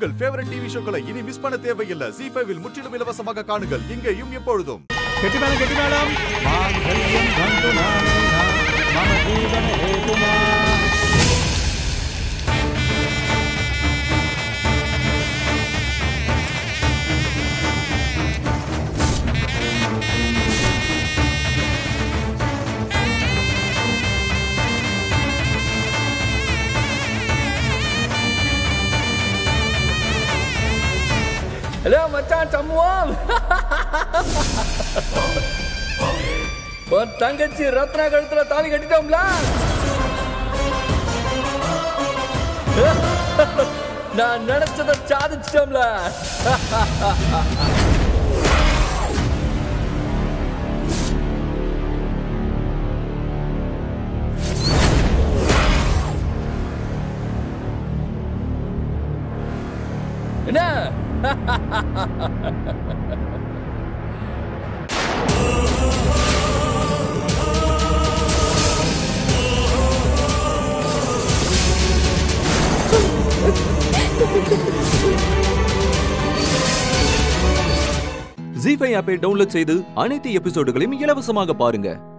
உங்கள் favourite TV ஷோக்களை இனி miss பண்ண தேவையில்லை ஜி ஃபைவில் முற்றிலும் இலவசமாக காணுங்கள் இங்கேயும் எப்பொழுதும் கெட்டி மேளம் கெட்டி மேளம் மாங்கல்யம் தந்து நானேனா மம ஜீவன ஹேதுனா ஹலோ மச்சான் சம்முவம் உன் தங்கச்சி ரத்னா கழுத்துல தாலி கட்டிட்டோம்ல நான் நினைச்சதை சாதிச்சிட்டோம்ல என்ன ஜி ஃபைவ் ஆப்பை டவுன்லோட் செய்து அனைத்து எபிசோடுகளையும் இலவசமாக பாருங்க